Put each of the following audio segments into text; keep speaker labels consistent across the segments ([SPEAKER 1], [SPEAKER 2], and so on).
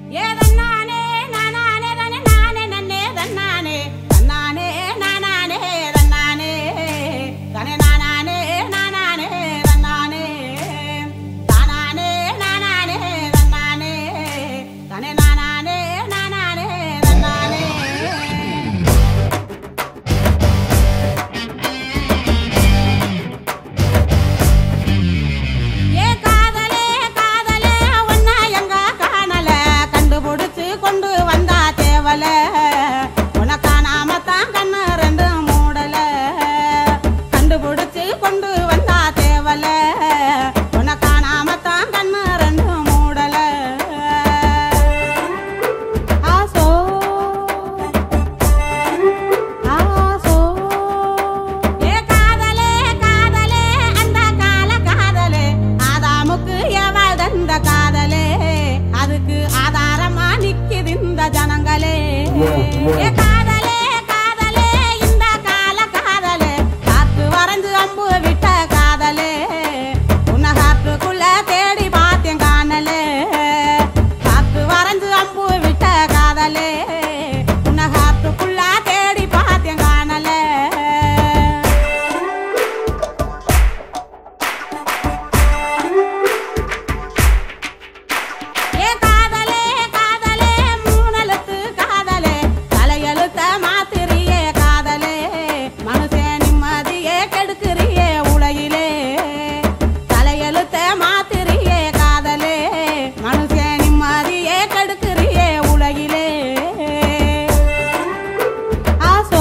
[SPEAKER 1] ஏ தன்னானே நானானே தனே நானே நன்னே தன்னானே தன்னானே நானானே தன்னானே தனே நானானே நானானே தன்னானே தானானே நானானே தன்னானே தனே நானானே நானானே தன்னானே ஏ காதலே காதலே ஒன்னா எங்க காணல கண்டுபிடிச்சு கொண்டு வந்தா தேவல உன காணாம தான் கண்ணு ரெண்டு மூடல கண்டுபிடிச்சு கொண்டு வந்தா தேவல உன காணாம தான் கண்ணு ரெண்டு மூடல ஆசோ ஆசோ ஏ காதலே காதலே அந்த கால காதலே ஆதாமுக்கு எவள் தந்த காதலே அதுக்கு ஆதாரமா நிக்குது இந்த ஜனங்களே ஏ காதலே காதலே இந்த கால காதலே காத்து வரைஞ்சு அம்பு விட்ட காதலே உன்னை காட்டுக்குள்ள தேடி பார்த்தேன் காணலே காத்து வரைஞ்சு அம்பு விட்ட காதலே உன்னை காட்டுக்குள்ள தேடி பார்த்தேன் காணலே ஏ காதலே காதலே மூணெழுத்து காதலே தலையெழுத்த மாத்திரியே காதலே மனுஷன் நிம்மதியே கெடுக்கிறியே உலகிலே தலையெழுத்த மாத்திரியே காதலே மனுஷன் நிம்மதியே கெடுக்கிறியே உலகிலே ஆசோ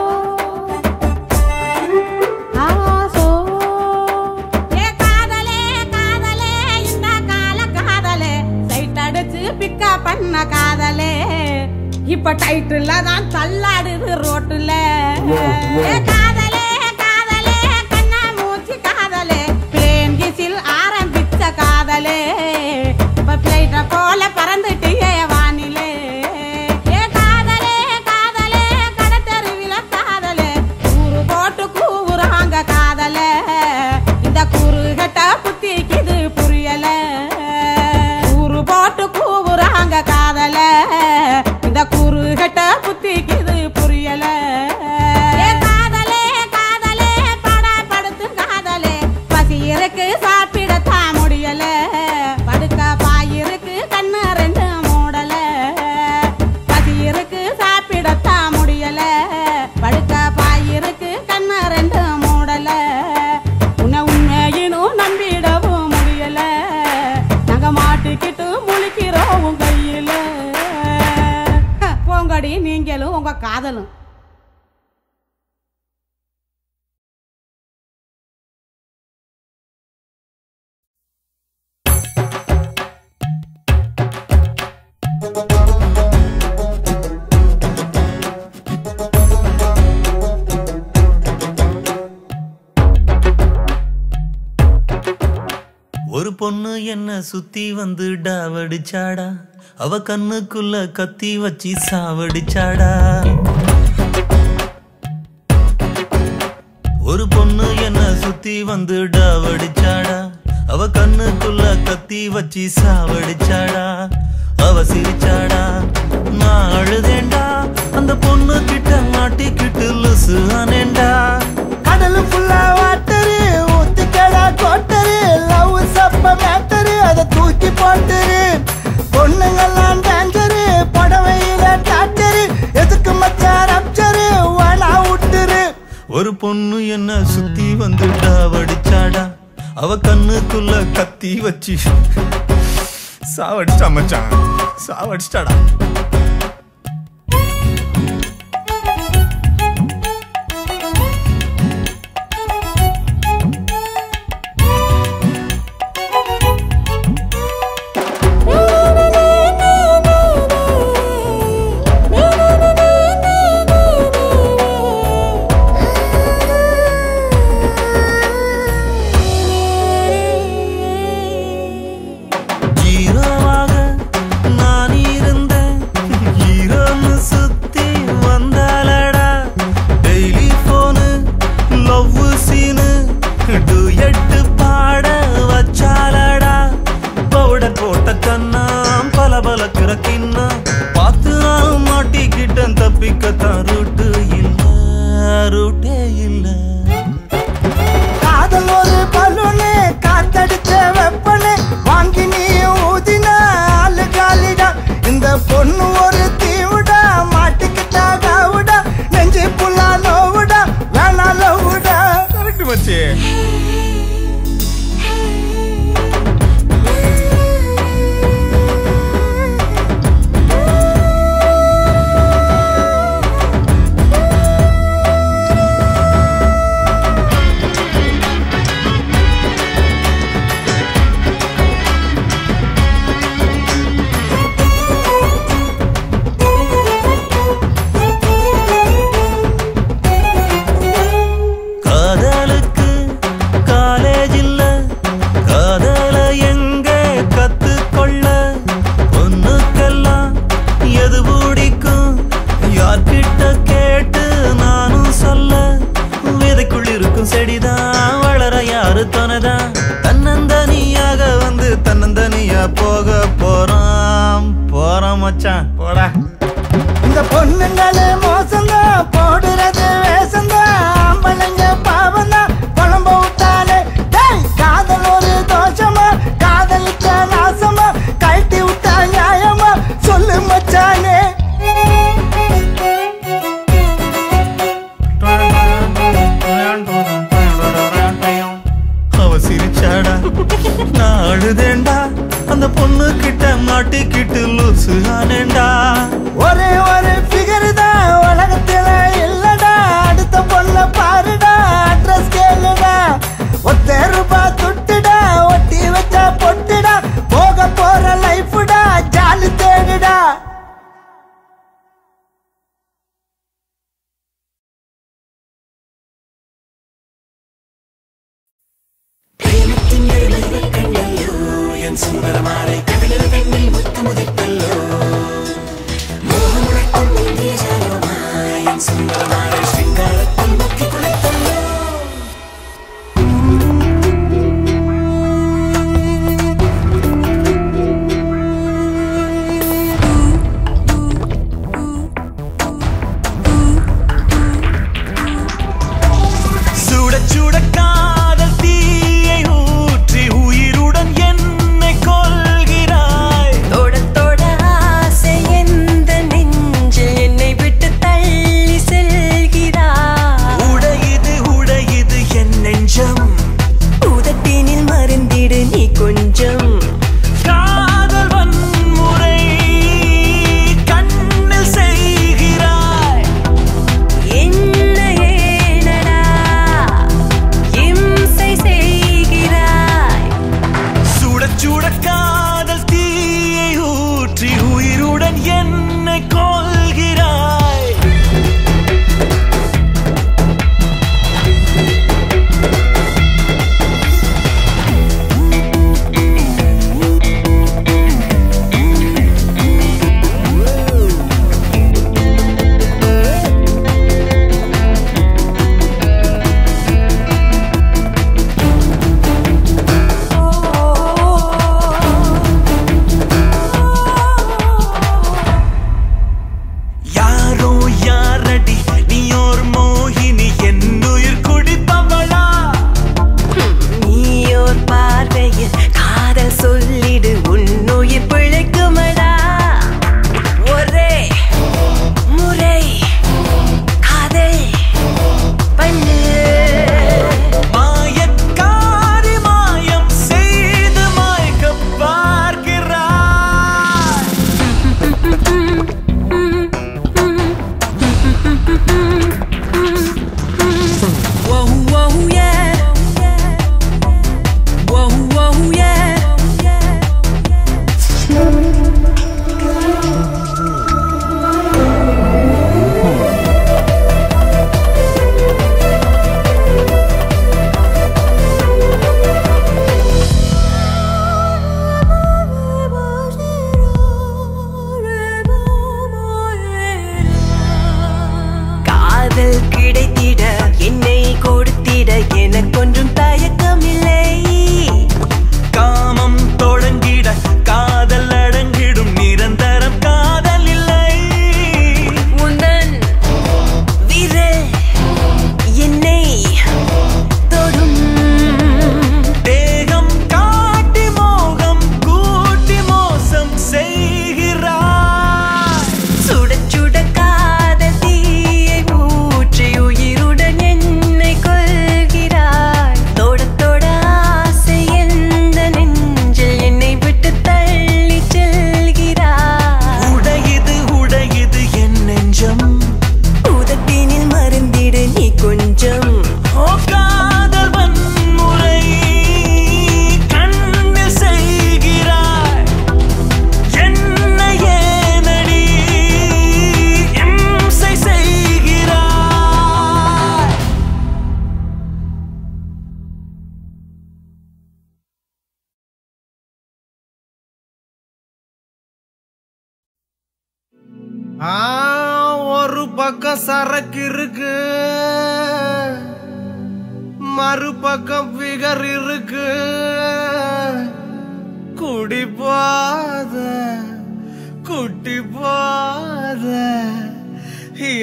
[SPEAKER 1] ஆசோ ஏ காதலே காதலே இந்த கால காதலே சைட் அடிச்சு பிக்கா பண்ண காதலே இப்ப டைட்டில் தான் தள்ளாடுது ரோட்டுல ஏ காதலே காதலே கண்ணா மூச்சு காதலே பிளேன் கிசில் ஆரம்பிச்ச காதலே இப்ப பிளைட்ட போல பறந்துட்டியே வானிலே ஏ காதலே காதலே கடத்தெருவில காதலே கூறு போட்டு கூவுறாங்க காதலே இந்த கூறு கட்ட புத்திக்குது புரியல கூறு போட்டு கூவுறாங்க காதல இந்த கூறு கட்ட புத்திக்குது புரியல ஏ காதலே காதலே படா படுத்து காதலே பசி இருக்கு சாப்பிடத்தான் முடியல படுக்க பாயிருக்கு கண்ணு ரெண்டு மூடல பசி இருக்கு சாப்பிடத்தான் முடியல படுக்க பாயிருக்கு கண்ணு ரெண்டு மூடல உன்னை உண்மையினும் நம்பிடவும் முடியல நாங்க மாட்டிக்கிட்டு முழிக்கிறோம் உன் கையில போங்கடி நீங்களும் உங்க காதலும்
[SPEAKER 2] ஒரு பொண்ணு என்ன சுத்தி வந்து டாவடிச்சாடா அவ கண்ணுக்குள்ள கத்தி வச்சு சாவடிச்சாடா ஒரு பொண்ணு என்ன சுத்தி வந்து டாவடிச்சாடா அவ கண்ணுக்குள்ள கத்தி வச்சு சாவடிச்சாடா அவ சிரிச்சாடா நான் அழுதேண்டா அந்த பொண்ணு கிட்ட மாட்டிக்கிட்டு லுசு ஆனேண்டா
[SPEAKER 3] கடல் ஃபுல்லா வாட்டரு ஊத்துக்கடா கோட்டரு லவ் சப்ப மேட்டரு அதை தூக்கி போட்டுரு பொண்ணுங்கெல்லாம் டேஞ்சரு புடவையில டாக்டரு எதுக்கு மச்சான் ரப்சரு வேணா விட்டுரு
[SPEAKER 2] ஒரு பொண்ணு என்ன சுத்தி வந்து டாவடிச்சாடா அவ கண்ணுக்குள்ள கத்தி வச்சு சாவடிச்சா மச்சான் சாவடிச்சிட்டாடா ஜீரோவாக நான் இருந்தேன் போக போறான் போறான் மச்சான் போடா
[SPEAKER 3] இந்த பொண்ணுங்களே மோசம்தான் போடுறது வேஷம்தான் ஆம்பளைங்க பாவம்தான் குழம்ப விட்டாலே டேய் காதல் ஒரு தோஷமா காதலிச்ச நாசமா கழட்டி விட்டா நியாயமா சொல்லு மச்சானே
[SPEAKER 2] அவ சிரிச்சாடா நான் அழுதேன்டா அந்த பொண்ணு கிட்ட மாட்டிக்கிட்டு லூசு ஆனேன்டா
[SPEAKER 3] ஒரே ஒரு ஃபிகர் தான் உலகத்துல இல்லடா அடுத்த பொண்ண பாருடா அட்ரஸ் கேளுடா ஒத்த ரூபாய் துட்டுடா ஒட்டி வச்ச பொட்டுடா போக போற லைஃப்டா ஜாலி தேடுடா
[SPEAKER 2] சுட சுட காதல் தீயை ஊற்றி உயிருடன் என்னை கொள்கிறாய்
[SPEAKER 4] தொட தொட ஆசை எந்த நெஞ்சில் என்னை விட்டு தள்ளி செல்கிறாய்
[SPEAKER 2] உடையுது உடையுது என் நெஞ்சம்
[SPEAKER 4] உதட்டினில் மருந்திடு நீ கொஞ்சம்
[SPEAKER 2] காதல் வன்முறை கண்ணில் செய்கிறாய்
[SPEAKER 4] என்ன ஏனடா இம்சை செய்கிறாய்
[SPEAKER 2] சுட சுட காதல் தீயை ஊற்றி உயிருடன் என்னை கொள்கிறாய் யாரோ யாரடி நீயோர் மோகினி என்னுயிர் குடிப்பவளா
[SPEAKER 4] நீயோர் பார்வையில் காதல் சொல்லிடு உன்னுயிர் பிழைக்குமடா ஒரே முறை காதல் பண்ணு
[SPEAKER 2] மாயக்காரி மாயம் செய்து மயக்க பார்க்கிறாய்
[SPEAKER 4] Whoa, whoa, yeah. Whoa, whoa, yeah. காதல் கிடைத்திட என்னை கொடுத்திட எனக்கொன்றும் தயக்கமில்லை
[SPEAKER 2] காமம் தொடங்கிட காதல் அடங்கிடும் நிரந்தரம் காதல் இல்லை
[SPEAKER 4] உந்தன் விரல் என்னை தொடும்
[SPEAKER 2] தேகம் காட்டி மோகம் கூட்டி மோசம் செய்கிறாய்
[SPEAKER 4] சுட சுட காதல் தீயை ஊற்றி உயிருடன் என்னை கொள்கிறாய் தொட தொட ஆசை எந்த நெஞ்சில் என்னை விட்டு தள்ளி செல்கிறாய்
[SPEAKER 2] உடையுது உடையுது என் நெஞ்சம்
[SPEAKER 4] உதட்டினில் மருந்திடு நீ கொஞ்சம்
[SPEAKER 2] ஓ காதல் வன்முறை கண்ணில் செய்கிறாய் என்ன ஏனடி இம்சை செய்கிறாய்
[SPEAKER 5] ஆ, ஒரு பக்கம் சரக்கு இருக்கு மறுபக்கம் பிகர் இருக்கு குடிப்போ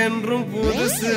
[SPEAKER 5] என்றும் புதுசு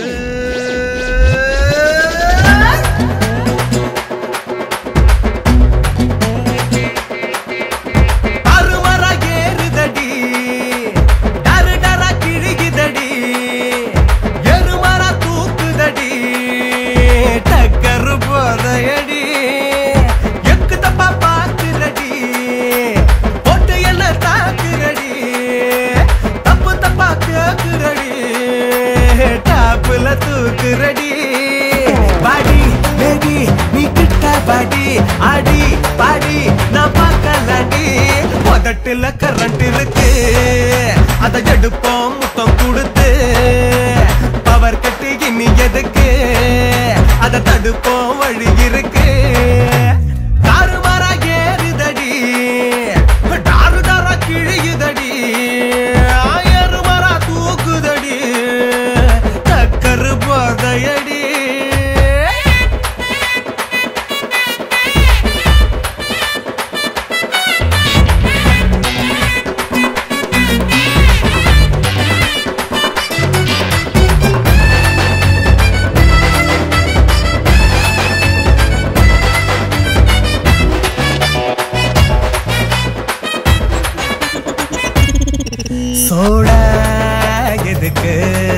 [SPEAKER 5] அருமரா ஏறுதடி டரு டரா கிழிகுதடி எருமரா தூக்குதடி டக்கரு போதையடி எக்கு தப்பா பாக்குறடி போட்டு என்ன தாக்குறடி தப்பு தப்பா கேக்குறடி டாப்புல தூக்குறடி பாடி பேபி நீ கிட்ட பாடி ஆடி பாடி நான் பார்க்கலடி உதட்டுல கரண்ட் இருக்கு அதை எடுப்போம் முத்தம் கொடுத்து பவர் கட்டு இனி எதுக்கு அதை தடுப்போம் வழி இருக்கு தாறுமாறா ஏறுதடி டாரு டாரா கிழியுதடி ஆயருமாறா தூக்குதடி டக்கரு போதையடி சோடா எதுக்கு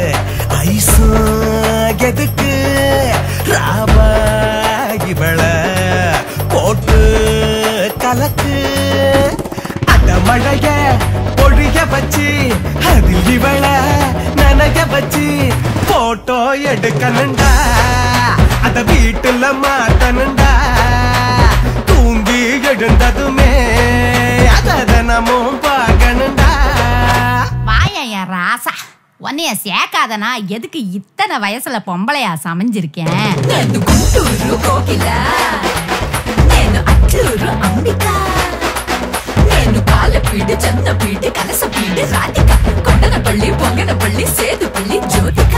[SPEAKER 5] ஐஸும் எதுக்கு ராவா இவள போட்டு கலக்கு அந்த மழைய பொழிய வச்சு அதில் இவள நனைய வச்சு போட்டோ எடுக்கணுண்டா அத வீட்டுல மாத்தணுண்டா தூங்கி எழுந்ததுமே அத தினமும் பார்க்கணுண்டா
[SPEAKER 6] வாயா என் ராசா உன்னைய சேர்க்காதனா எதுக்கு இத்தனை வயசுல பொம்பளையா சமைஞ்சிருக்கேன்
[SPEAKER 4] నేను గుంటూరు కోకిల నేను అట్టూరు అంబిక నేను పాలపీడి చందపీడి కలసపీడి రాధిక కొండనపల్లి పొంగనపల్లి సేదుపల్లి జ్యోతిక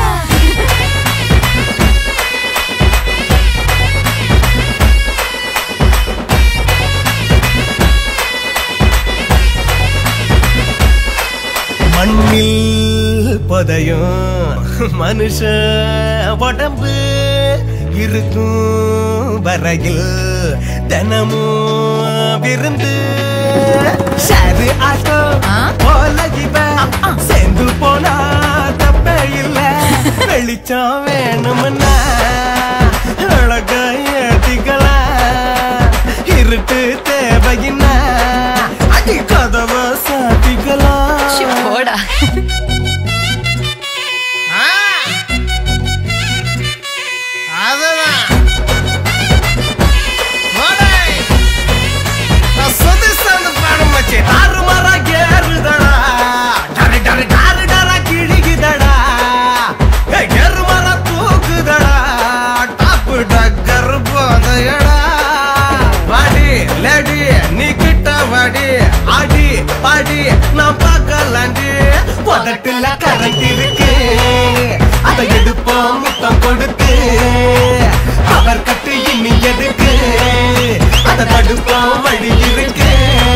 [SPEAKER 5] மண்ணில் புதையும் மனுஷ உடம்பு இருக்கும் வரையில் தினமும் விருந்து ஷேரு ஆட்டோ
[SPEAKER 6] ஆ?
[SPEAKER 5] போல இவ சேர்ந்து போனா தப்பே இல்ல வெளிச்சம் வேணும்னா அழக ஏத்திக்கலாம் இருட்டு தேவையின்னா அடி கதவை சாத்திக்கலாம்
[SPEAKER 4] పోడా
[SPEAKER 5] அதுதான் ஓடை. நான் சொதிசாந்து பாடும் மச்சி. தாறுமாறா ஏறுதடா. டரு டரு டாரு டாரா கிழிக்குதடா. ஏய், எருமலா தூக்குதடா. டாப்பு டக்கர் போதையடா. வாடி, லேடி, நீ கிட்ட வாடி. ஆடி, பாடி, நான் பார்க்கலாண்டி. உதட்டுல கரண்ட் இருக்கு அதை எடுப்போம் முத்தம் கொடுத்து அவர் கட்டு இனி எதுக்கு அதை தடுப்போம் வழி இருக்கு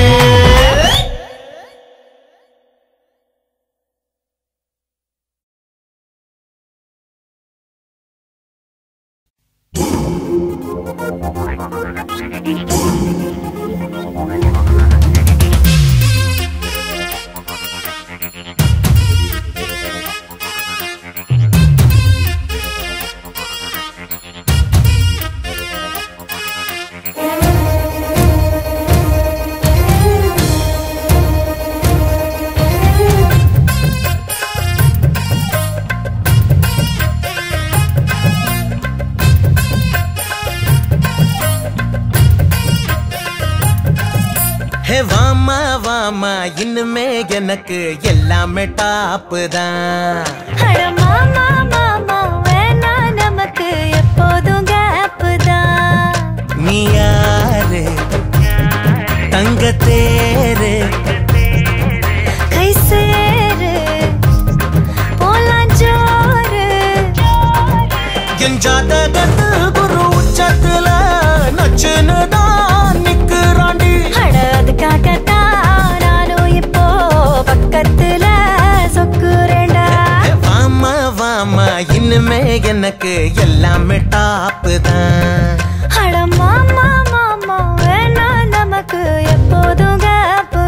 [SPEAKER 5] ஹே வாமா வாமா இன்னுமே எனக்கு எல்லாமே டாப்பு தான்
[SPEAKER 7] அட மாமா மாமா வேணா நமக்கு எப்போதும் கேப் தான்
[SPEAKER 5] நீ யாரு தங்க தேரு
[SPEAKER 7] கை சேரு போலாம் ஜோரு
[SPEAKER 5] என் ஜாதகத்து குரு உச்சத்துல நச்சுன்னு தான் நிக்கிறாண்டி
[SPEAKER 7] அட அதுக்காகத்தான் நானும் இப்போ பக்கத்துல சொக்குறேன்டா
[SPEAKER 5] ஹே வாமா வா எனக்கு எல்லாமே டாப்பு தான்
[SPEAKER 7] அட மாமா மாமா வேணா நமக்கு எப்போதும் கேப்பு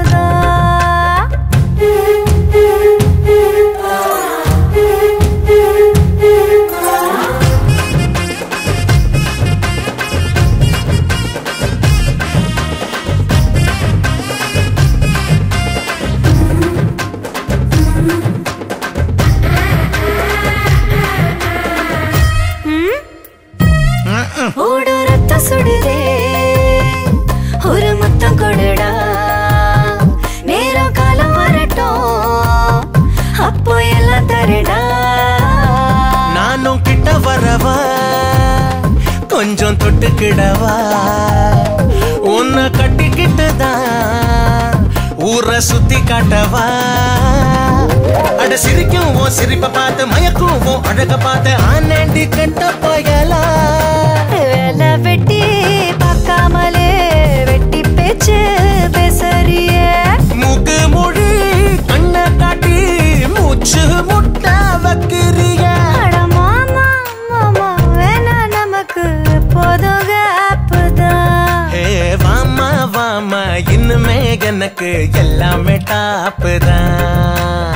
[SPEAKER 7] ஓடு ரத்தம் சுடுதே ஒரு முத்தம் கொடுடா நேரம் காலம் வரட்டும் அப்போ எல்லாம் தரடா
[SPEAKER 5] நானும் கிட்ட வரவா கொஞ்சம் தொட்டுக்கிடவா உன்னை கட்டிக்கிட்டு தான் ஊரை சுத்தி காட்டவா அட சிரிக்கும் உன் சிரிப்பை பார்த்து மயக்கும் உன் அழக பார்த்து ஆனாண்டி கட்ட போயலா
[SPEAKER 7] வேலை வெட்டி பார்க்காமலே வெட்டி பேச்சு பேசறியே
[SPEAKER 5] மூக்கு மொழி கண்ணை காட்டி மூச்சு முட்டை வைக்கிறிய
[SPEAKER 7] அட மாமா மாமா வேணா நமக்கு எப்போதும் கேப்பு தான்
[SPEAKER 5] ஹே வாமா வாமா இன்னுமே எனக்கு எல்லாமே டாப்பு தான்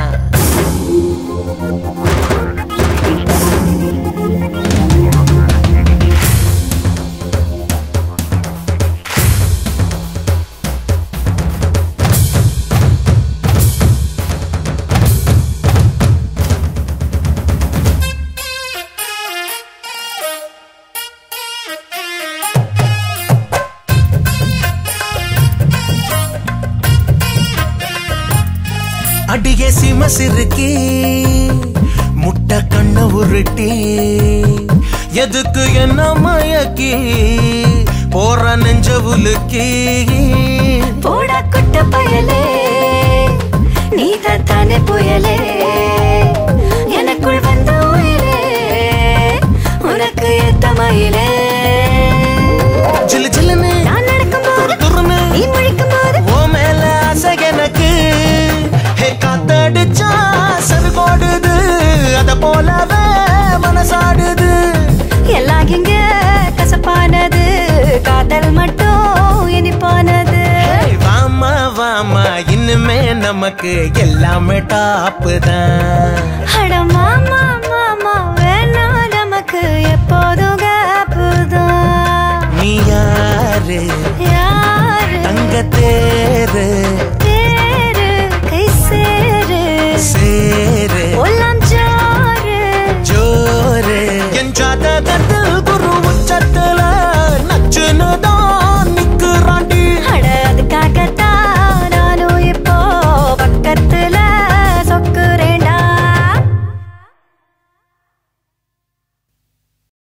[SPEAKER 5] அடியே சிம சிறுக்கி முட்டை கண்ண உருட்டி எதுக்கு என்ன மயக்கி போற நெஞ்ச உலுக்கி
[SPEAKER 7] போடா குட்ட பயலே நீ தானே புயலே எனக்குள் வந்த உயிரே உனக்கு ஏத்த மயிலே
[SPEAKER 5] ஜில்லு ஜில்லுன்னு
[SPEAKER 7] நான் நடக்கும்
[SPEAKER 5] துரு
[SPEAKER 7] போது
[SPEAKER 5] துருன்னு
[SPEAKER 7] நீ முழிக்கும் போது
[SPEAKER 5] ஓ மேல ஆசை எனக்கு ஹே காத்தடிச்சா சரு கோடுது அத போலவே மனசாடுது
[SPEAKER 7] எல்லாம் இங்க கசப்பானது காதல் மட்டும் இனிப்பானது
[SPEAKER 5] ஹே, வாமா வாமா இன்னுமே நமக்கு எல்லாமே டாப்பு தான்
[SPEAKER 7] அட மாமா மாமா வேணா நமக்கு எப்போதும் கேப்புதான்
[SPEAKER 5] நீ யாரு
[SPEAKER 7] யாரு
[SPEAKER 5] தங்க தேரு
[SPEAKER 7] பேரு கை சேரு
[SPEAKER 5] சேரு